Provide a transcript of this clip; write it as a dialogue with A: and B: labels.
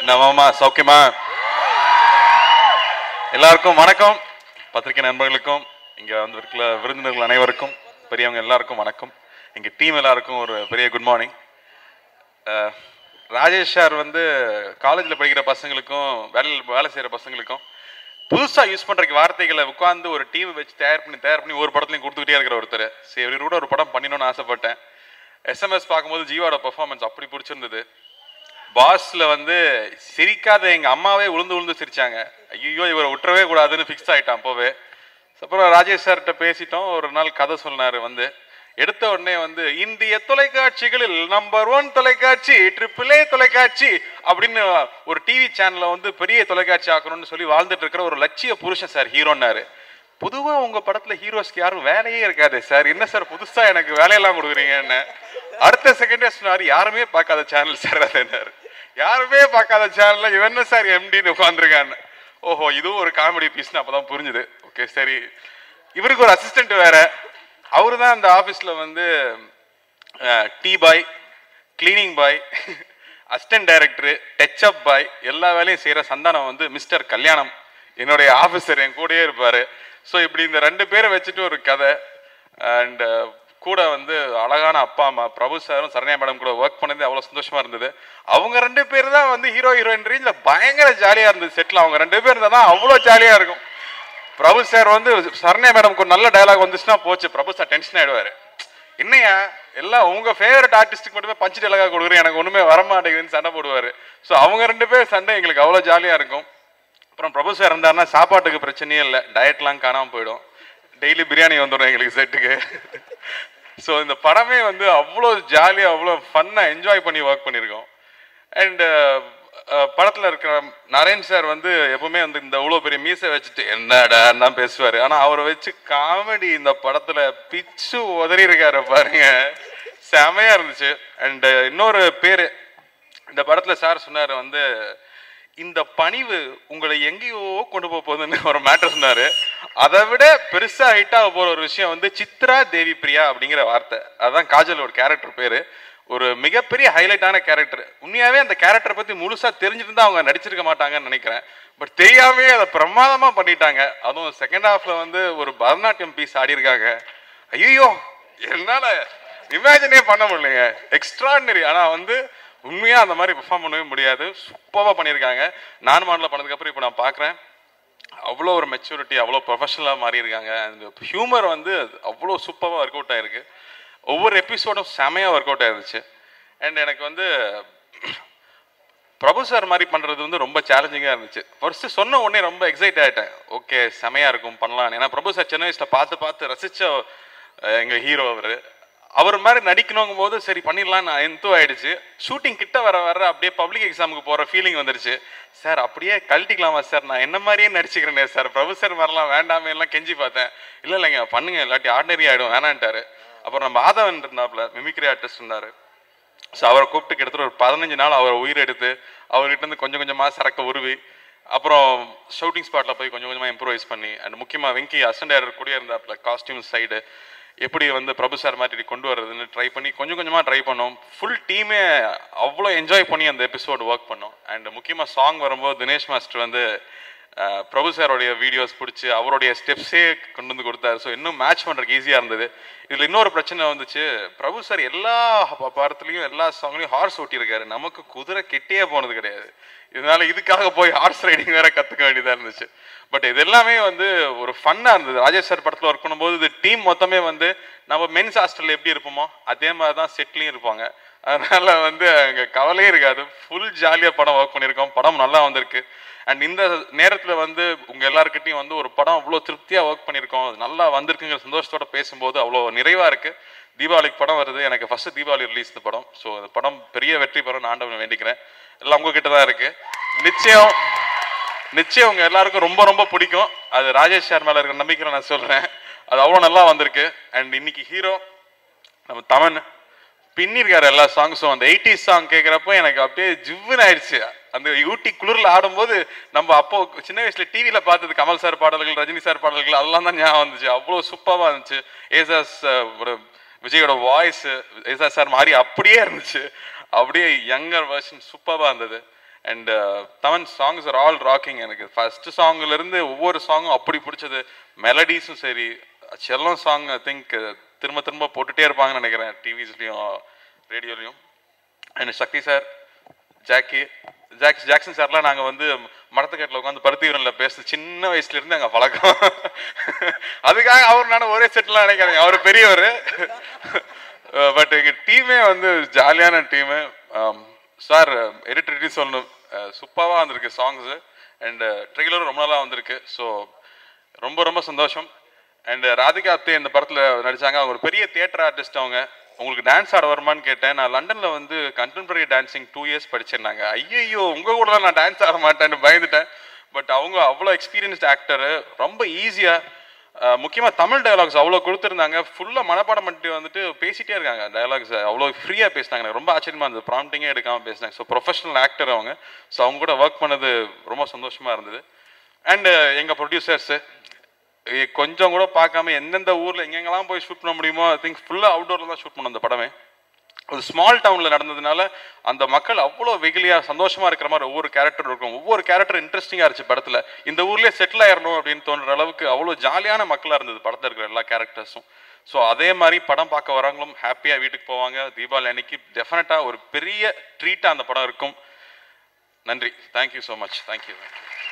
A: நவமா சௌக்கியமா எல்லாருக்கும் வணக்கம் பத்திரிகை நண்பர்களுக்கும் இங்க வந்து இருக்கிற விருந்தினர்கள் அனைவருக்கும் பெரியவங்க எல்லாருக்கும் வணக்கம் எங்க டீம் எல்லாருக்கும் ஒரு பெரிய குட் மார்னிங் ராஜேஷ் சார் வந்து காலேஜில் படிக்கிற பசங்களுக்கும் வேலையில் வேலை செய்கிற பசங்களுக்கும் புதுசாக யூஸ் பண்ணுறக்கு வார்த்தைகளை உட்காந்து ஒரு டீம் வச்சு தயார் பண்ணி தயார் பண்ணி ஒரு படத்துலையும் கொடுத்துக்கிட்டே இருக்கிற ஒருத்தர் சரி இவரு கூட ஒரு படம் பண்ணணும்னு ஆசைப்பட்டேன் எஸ்எம்எஸ் பார்க்கும்போது ஜீவாவோட பெர்ஃபார்மன்ஸ் அப்படி பிடிச்சிருந்தது பாஸ்ல வந்து சிரிக்காத எங்க அம்மாவே உளுந்து உளுந்து சிரிச்சாங்க ஐயோ இவரை விட்டுறவே கூடாதுன்னு ஃபிக்ஸ் ஆயிட்டான் அப்போவே அப்புறம் ராஜேஷ் சார்கிட்ட பேசிட்டோம் ஒரு நாள் கதை சொன்னாரு வந்து எடுத்த உடனே வந்து இந்திய தொலைக்காட்சிகளில் நம்பர் ஒன் தொலைக்காட்சி ட்ரிபிள் ஏ தொலைக்காட்சி அப்படின்னு ஒரு டிவி சேனலை வந்து பெரிய தொலைக்காட்சி ஆக்கணும்னு சொல்லி வாழ்ந்துட்டு இருக்கிற ஒரு லட்சிய புருஷன் சார் ஹீரோன்னாரு பொதுவா உங்க படத்துல ஹீரோஸ்க்கு யாரும் வேலையே இருக்காது சார் என்ன சார் புதுசா எனக்கு வேலையெல்லாம் கொடுக்குறீங்கன்னு அடுத்த செகண்டே சொன்னாரு யாருமே பார்க்காத சேனல் சார் அதுன்னாரு யாருமே பார்க்காத சேனல்ல இவன் என்ன சார் எம்டின்னு உட்காந்துருக்கான்னு ஓஹோ இதுவும் ஒரு காமெடி பீஸ்னு அப்பதான் புரிஞ்சுது ஓகே சரி இவருக்கு ஒரு அசிஸ்டன்ட் வேற அவரு தான் அந்த ஆஃபீஸில் வந்து tea boy cleaning boy assistant director touch up boy எல்லா வேலையும் செய்கிற சந்தானம் வந்து மிஸ்டர் கல்யாணம் என்னுடைய ஆஃபீஸர் என் கூடயே இருப்பார் ஸோ இப்படி இந்த ரெண்டு பேரை வச்சுட்டு ஒரு கதை அண்ட் கூட வந்து அழகான அப்பா அம்மா பிரபு சாரும் சரண்யா மேடம் கூட ஒர்க் பண்ணது அவ்வளோ சந்தோஷமா இருந்தது அவங்க ரெண்டு பேர் தான் வந்து ஹீரோ ஹீரோயின் ரேஞ்சில் பயங்கர ஜாலியாக இருந்தது செட்டில் அவங்க ரெண்டு பேர் இருந்தால் தான் அவ்வளோ ஜாலியாக இருக்கும் பிரபு சார் வந்து சரண்யா மேடம்க்கு ஒரு நல்ல டயலாக் வந்துச்சுன்னா போச்சு பிரபு சார் டென்ஷன் ஆயிடுவாரு என்னையா எல்லாம் உங்க ஃபேவரட் ஆர்டிஸ்ட்டுக்கு மட்டுமே பஞ்சு டயலாக கொடுக்குறேன் எனக்கு ஒண்ணுமே வர மாட்டேங்குதுன்னு சண்டை போடுவாரு ஸோ அவங்க ரெண்டு பேர் சண்டை எங்களுக்கு அவ்வளோ ஜாலியா இருக்கும் அப்புறம் பிரபு சார் இருந்தாருன்னா சாப்பாட்டுக்கு பிரச்சனையே இல்லை டயட்லாம் காணாம போயிடும் டெய்லி பிரியாணி வந்துடும் எங்களுக்கு செட்டுக்கு ஸோ இந்த படமே வந்து அவ்வளோ ஜாலியாக அவ்வளோ ஃபன்னாக என்ஜாய் பண்ணி ஒர்க் பண்ணியிருக்கோம் அண்ட் படத்தில் இருக்கிற நரேன் சார் வந்து எப்பவுமே வந்து இந்த இவ்வளோ பெரிய மீசை வச்சுட்டு என்னடான்னு தான் பேசுவார் ஆனால் அவரை வச்சு காமெடி இந்த படத்தில் பிச்சு உதறி இருக்காரு பாருங்க செமையா இருந்துச்சு அண்ட் இன்னொரு பேர் இந்த படத்தில் சார் சொன்னார் வந்து இந்த பணிவு உங்களை எங்கேயோ கொண்டு போக போகுதுன்னு ஒரு மேட்டர் சொன்னாரு அதை விட பெருசா ஹிட் ஆக போற ஒரு விஷயம் வந்து சித்ரா தேவி பிரியா அப்படிங்கிற வார்த்தை அதான் காஜல் ஒரு கேரக்டர் பேரு ஒரு மிகப்பெரிய ஹைலைட்டான கேரக்டர் உண்மையாவே அந்த கேரக்டரை பத்தி முழுசா தெரிஞ்சிருந்தா அவங்க நடிச்சிருக்க மாட்டாங்கன்னு நினைக்கிறேன் பட் தெரியாமே அதை பிரமாதமா பண்ணிட்டாங்க அதுவும் செகண்ட் ஹாஃப்ல வந்து ஒரு பரதநாட்டியம் பீஸ் ஆடி இருக்காங்க ஐயோ என்னால இமேஜினே பண்ண முடியலைங்க எக்ஸ்ட்ராடினரி ஆனா வந்து உண்மையா அந்த மாதிரி பெர்ஃபார்ம் பண்ணவே முடியாது சூப்பராக பண்ணியிருக்காங்க நான் மாடலில் பண்ணதுக்கப்புறம் இப்போ நான் பார்க்குறேன் அவ்வளோ ஒரு மெச்சூரிட்டி அவ்வளோ ப்ரொஃபஷனலாக மாறி இருக்காங்க அந்த ஹியூமர் வந்து அவ்வளோ சூப்பராக ஒர்க் அவுட் ஆயிருக்கு ஒவ்வொரு எபிசோடும் செமையாக ஒர்க் அவுட் ஆயிருச்சு அண்ட் எனக்கு வந்து பிரபு சார் மாதிரி பண்ணுறது வந்து ரொம்ப சேலஞ்சிங்காக இருந்துச்சு ஃபர்ஸ்ட் சொன்ன உடனே ரொம்ப எக்ஸைட் ஆகிட்டேன் ஓகே செமையாக இருக்கும் பண்ணலாம் ஏன்னா பிரபு சார் சின்ன வயசில் பார்த்து பார்த்து ரசித்த எங்கள் ஹீரோ அவர் அவர் மாதிரி நடிக்கணுங்கும் போது சரி பண்ணிடலாம் நான் எந்தோ ஆயிடுச்சு ஷூட்டிங் கிட்ட வர வர அப்படியே பப்ளிக் எக்ஸாமுக்கு போகிற ஃபீலிங் வந்துருச்சு சார் அப்படியே கழட்டிக்கலாமா சார் நான் என்ன மாதிரியே நடிச்சுக்கிறேனே சார் பிரபு சார் மாதிரிலாம் வேண்டாமே எல்லாம் கெஞ்சி பார்த்தேன் இல்லை இல்லைங்க பண்ணுங்க இல்லாட்டி ஆர்டினரி ஆகிடும் வேணான்ட்டாரு அப்புறம் நம்ம மாதவன் இருந்தாப்புல மிமிக்ரி ஆர்டிஸ்ட் இருந்தார் ஸோ அவரை கூப்பிட்டு கிட்டத்தட்ட ஒரு பதினஞ்சு நாள் அவரை உயிர் எடுத்து அவர்கிட்ட இருந்து கொஞ்சம் கொஞ்சமாக சரக்க உருவி அப்புறம் ஷூட்டிங் ஸ்பாட்டில் போய் கொஞ்சம் கொஞ்சமாக இம்ப்ரூவைஸ் பண்ணி அண்ட் முக்கியமாக வெங்கி அசண்ட் டேரக்டர் கூடயே இருந்தாப்புல காஸ்டியூம் சைடு எப்படி வந்து பிரபு சார் மாதிரி கொண்டு வர்றதுன்னு ட்ரை பண்ணி கொஞ்சம் கொஞ்சமாக ட்ரை பண்ணோம் ஃபுல் டீமே அவ்வளோ என்ஜாய் பண்ணி அந்த எபிசோடு ஒர்க் பண்ணோம் அண்ட் முக்கியமாக சாங் வரும்போது தினேஷ் மாஸ்டர் வந்து அஹ், பிரபு சாரோடைய வீடியோஸ் பிடிச்சி அவருடைய ஸ்டெப்ஸே கொண்டு வந்து கொடுத்தாரு ஸோ இன்னும் மேட்ச் பண்ணுறதுக்கு ஈஸியாக இருந்தது இதில் இன்னொரு பிரச்சனை வந்துச்சு பிரபு சார் எல்லா ப- படத்துலையும் எல்லா சாங்லையும் ஹார்ஸ் ஓட்டியிருக்காரு நமக்கு குதிரை கெட்டே போனது கிடையாது இதனால இதுக்காக போய் ஹார்ஸ் ரைடிங் வேற கற்றுக்க வேண்டியதாக இருந்துச்சு பட் இது எல்லாமே வந்து ஒரு ஃபன்னாக இருந்தது ராஜேஷ் சார் படத்தில் ஒர்க் பண்ணும்போது இது டீம் மொத்தமே வந்து நம்ம மென்ஸ் ஹாஸ்டலில் எப்படி இருப்போமோ அதே மாதிரி தான் செட்லையும் இருப்பாங்க அதனால வந்து அங்கே கவலையே இருக்காது ஃபுல் ஜாலியாக படம் ஒர்க் பண்ணியிருக்கோம் படம் நல்லா வந்திருக்கு அண்ட் இந்த நேரத்தில் வந்து உங்கள் எல்லாருக்கிட்டையும் வந்து ஒரு படம் அவ்வளோ திருப்தியாக ஒர்க் பண்ணியிருக்கோம் அது நல்லா வந்திருக்குங்கிற சந்தோஷத்தோட பேசும்போது அவ்வளோ நிறைவாக இருக்குது தீபாவளிக்கு படம் வருது எனக்கு ஃபர்ஸ்ட் தீபாவளி ரிலீஸ் இந்த படம் ஸோ அந்த படம் பெரிய வெற்றி பெறும் நான் ஆண்டவனை வேண்டிக்கிறேன் எல்லாம் உங்ககிட்ட தான் இருக்கு நிச்சயம் நிச்சயம் உங்க எல்லாருக்கும் ரொம்ப ரொம்ப பிடிக்கும் அது ராஜேஷ் சார் மேல இருக்கிற நம்பிக்கையில நான் சொல்றேன் அது அவ்வளோ நல்லா வந்திருக்கு அண்ட் இன்னைக்கு ஹீரோ நம்ம தமன் பின்னிருக்காரு எல்லா சாங்ஸும் அந்த எயிட்டி சாங் கேட்குறப்போ எனக்கு அப்படியே ஜிவ்வுன்னு ஆயிடுச்சு அந்த ஊட்டி குளிரில் ஆடும்போது நம்ம அப்போ சின்ன வயசுல டிவியில பார்த்தது கமல் சார் பாடல்கள் ரஜினி சார் பாடல்கள் அதெல்லாம் தான் ஞாபகம் வந்துச்சு அவ்வளோ சூப்பராக இருந்துச்சு ஏசாஸ் அஹ், ஒரு விஜயோட வாய்ஸ் ஏசா சார் மாதிரி அப்படியே இருந்துச்சு அப்படியே யங்கர் வெர்ஷன் சூப்பராக இருந்தது and Thaman songs are all rocking எனக்கு ஃபர்ஸ்ட் சாங்ல இருந்து ஒவ்வொரு சாங்கும் அப்படி பிடிச்சது மெலடிஸும் சரி செல்லம் சாங் ஐ திங்க் திரும்ப திரும்ப போட்டுட்டே இருப்பாங்கன்னு நினைக்கிறேன் டிவிஸ்லையும் ரேடியோலையும் and Sakthi sir Jackie Jacks Jackson சார்லாம் நாங்கள் வந்து மரத்துக்கட்டில் உட்காந்து பருத்தி வீரனில் பேச சின்ன வயசுல இருந்து அங்கே பழக்கம் அதுக்காக அவர் நானும் ஒரே செட்டில் நினைக்கிறேன் அவர் பெரியவர் பட் எங்கள் டீமே வந்து ஜாலியான டீமு சார் எடிட்டரி சொல்லணும் சூப்பராக வந்திருக்கு சாங்ஸு அண்ட் ட்ரெய்லரும் ரொம்ப நாளாக வந்திருக்கு ஸோ ரொம்ப ரொம்ப சந்தோஷம் அண்ட் ராதிகா அப்தே இந்த படத்தில் நடிச்சாங்க அவங்க ஒரு பெரிய தியேட்டர் ஆர்டிஸ்ட் அவங்க உங்களுக்கு டான்ஸ் ஆட வருமான்னு கேட்டேன் நான் லண்டன்ல வந்து கண்டெம்பரரி டான்சிங் டூ இயர்ஸ் படிச்சிருந்தாங்க ஐயோ உங்க கூட தான் நான் டான்ஸ் ஆட மாட்டேன்னு பயந்துட்டேன் பட் அவங்க அவ்வளோ எக்ஸ்பீரியன்ஸ்ட் ஆக்டர் ரொம்ப ஈஸியாக முக்கியமாக தமிழ் டயலாக்ஸ் அவ்வளோ கொடுத்துருந்தாங்க ஃபுல்லாக மனப்பாடம் பண்ணிட்டு வந்துட்டு பேசிட்டே இருக்காங்க டயலாக்ஸ் அவ்வளோ ஃப்ரீயாக பேசினாங்க எனக்கு ரொம்ப ஆச்சரியமா இருந்தது ப்ராம்ப்டிங்கே எடுக்காமல் பேசினாங்க ஸோ ப்ரொஃபஷனல் ஆக்டர் அவங்க ஸோ அவங்க கூட ஒர்க் பண்ணது ரொம்ப சந்தோஷமா இருந்தது அண்டு எங்கள் ப்ரொடியூசர்ஸு கொஞ்சம் கூட பார்க்காம எந்தெந்த ஊரில் எங்கெங்கெல்லாம் போய் ஷூட் பண்ண முடியுமோ ஐ திங்க் ஃபுல்லாக அவுட்டோரில் தான் ஷூட் பண்ண அந்த படமே ஒரு ஸ்மால் டவுனில் நடந்ததுனால அந்த மக்கள் அவ்வளோ வெகுலியாக சந்தோஷமாக இருக்கிற மாதிரி ஒவ்வொரு கேரக்டர் இருக்கும் ஒவ்வொரு கேரக்டர் இன்ட்ரெஸ்டிங்காக இருந்துச்சு படத்தில் இந்த ஊர்லேயே செட்டில் ஆயிடணும் அப்படின்னு தோன்ற அளவுக்கு அவ்வளோ ஜாலியான மக்களாக இருந்தது படத்தில் இருக்கிற எல்லா கேரக்டர்ஸும் ஸோ அதே மாதிரி படம் பார்க்க வரவங்களும் ஹாப்பியாக வீட்டுக்கு போவாங்க தீபாவளி அன்னைக்கு டெஃபினட்டாக ஒரு பெரிய ட்ரீட்டாக அந்த படம் இருக்கும் நன்றி தேங்க்யூ ஸோ மச் தேங்க்யூ